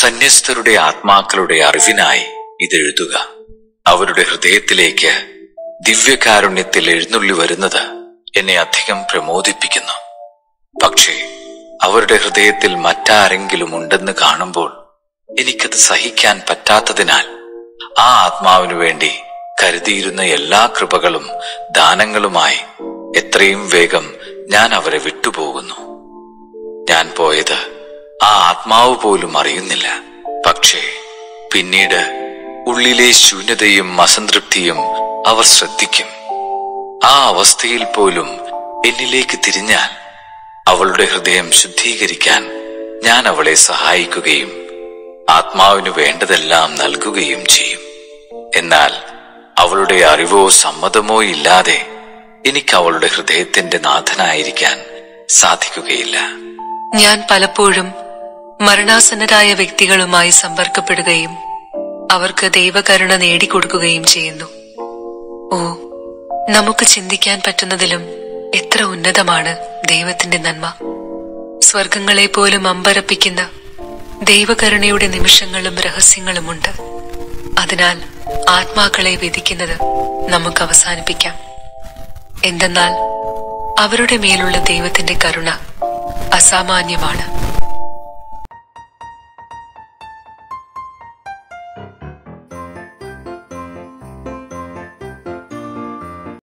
സന്യസ്തരുടെ ആത്മാക്കളുടെ അറിവിനായി ഇതെഴുതുക അവരുടെ ഹൃദയത്തിലേക്ക് ദിവ്യകാരുണ്യത്തിൽ എഴുന്നള്ളി വരുന്നത് എന്നെ അധികം പ്രമോദിപ്പിക്കുന്നു പക്ഷേ അവരുടെ ഹൃദയത്തിൽ മറ്റാരെങ്കിലും ഉണ്ടെന്ന് കാണുമ്പോൾ എനിക്കത് സഹിക്കാൻ പറ്റാത്തതിനാൽ ആ ആത്മാവിനു വേണ്ടി കരുതിയിരുന്ന എല്ലാ കൃപകളും ദാനങ്ങളുമായി എത്രയും വേഗം ഞാൻ അവരെ വിട്ടുപോകുന്നു ഞാൻ പോയത് ആ ആത്മാവ് പോലും അറിയുന്നില്ല പക്ഷേ പിന്നീട് ഉള്ളിലെ ശൂന്യതയും അസംതൃപ്തിയും അവർ ശ്രദ്ധിക്കും ആ അവസ്ഥയിൽ പോലും എന്നിലേക്ക് തിരിഞ്ഞാൽ അവളുടെ ഹൃദയം ശുദ്ധീകരിക്കാൻ ഞാൻ അവളെ സഹായിക്കുകയും ആത്മാവിന് വേണ്ടതെല്ലാം നൽകുകയും ചെയ്യും എന്നാൽ അവളുടെ അറിവോ സമ്മതമോ ഇല്ലാതെ എനിക്ക് അവളുടെ ഹൃദയത്തിന്റെ നാഥനായിരിക്കാൻ സാധിക്കുകയില്ല ഞാൻ പലപ്പോഴും മരണാസന്നരായ വ്യക്തികളുമായി സമ്പർക്കപ്പെടുകയും അവർക്ക് ദൈവകരുണ നേടിക്കൊടുക്കുകയും ചെയ്യുന്നു ഓ നമുക്ക് ചിന്തിക്കാൻ പറ്റുന്നതിലും എത്ര ഉന്നതമാണ് ദൈവത്തിന്റെ നന്മ സ്വർഗങ്ങളെ പോലും അമ്പരപ്പിക്കുന്ന ദൈവകരുണയുടെ നിമിഷങ്ങളും രഹസ്യങ്ങളുമുണ്ട് അതിനാൽ ആത്മാക്കളെ വിധിക്കുന്നത് നമുക്ക് അവസാനിപ്പിക്കാം എന്തെന്നാൽ അവരുടെ മേലുള്ള ദൈവത്തിന്റെ കരുണ അസാമാന്യമാണ്